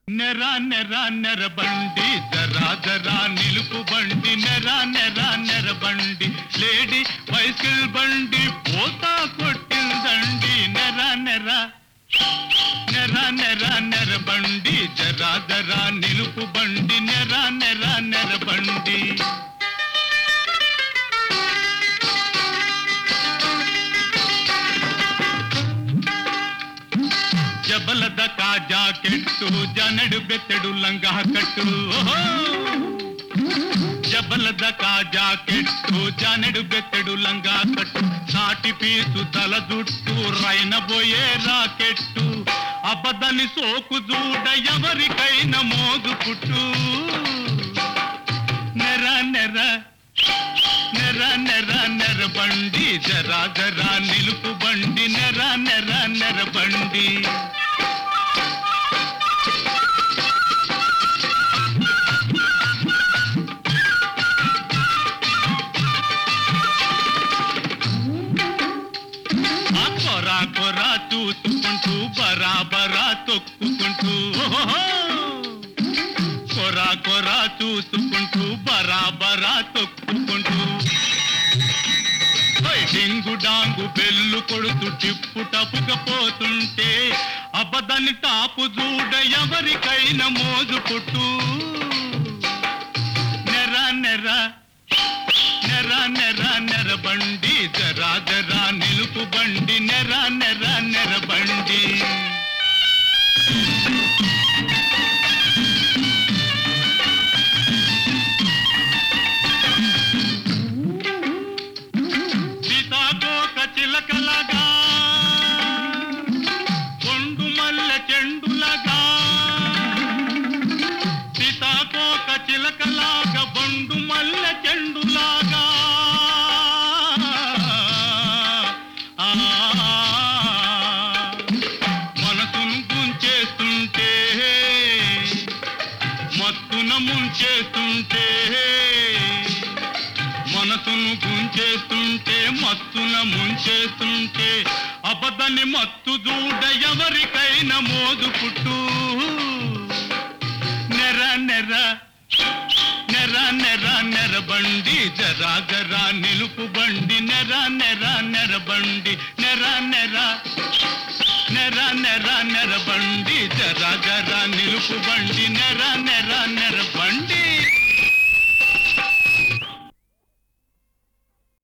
నెర నెర నెర బండి జరా జరా నిలుపు బండి నెర నెర నెర బండి లేడీ బైసిల్ బండి పోతా కొట్టిందండి నెర నెర నెర నెర నెర బండి జరా జరా నిలుపు బండి నెర నెర నెర బండి జబలద కా జాకెట్టు జనడు బెత్తడు లంగా కట్టు ఓహో! జబలద కా జాకెట్టు జనడు బెత్తడు లంగా కట్టు సాటి పీసు తల జుట్టు రైన పోయే రాకెట్టు అబదని సోకు చూడ ఎవరికైనా మోగు పుట్టు నెర నెర నెర నెర నెర బండి జరా జరా నిలుపు బండి నెర నెర నెర బండి ఆ కొరా కొరా చూసుకుంటూ బరాబరా తొక్కుకుంటూ ఓహో! కొరా కొరా చూసుకుంటూ బరాబరా తొక్కుకుంటూ ఓయ్ డింగు డాంగు బెల్లు కొడుతూ టిప్పు టపుకపోతుంటే అబదని టాపు చూడ ఎవరికైనా మోజు పుట్టు నెర నెర నెర నెర నెర బండి జరా జరా నిలుపు బండి నెర నెర నెర బండి సీతాకోక చిలకలగా కొండు మల్లె చెండులగా సీతాకోక చిలకలాగా బొండు మల్లె చెండులాగా ఆ, మనసును గుంచేస్తుంటే మత్తున ముంచేస్తుంటే మనసును గుంచేస్తుంటే మత్తున ముంచేస్తుంటే అబదని మత్తు దూడ ఎవరికైనా మోదు పుట్టు నెర నెర నెర నెర నెర బండి జరా జరా నిలుపు బండి నెర నెర నెర బండి నెర నెర నెర నెర నెర బండి జరా జరా నిలుపు బండి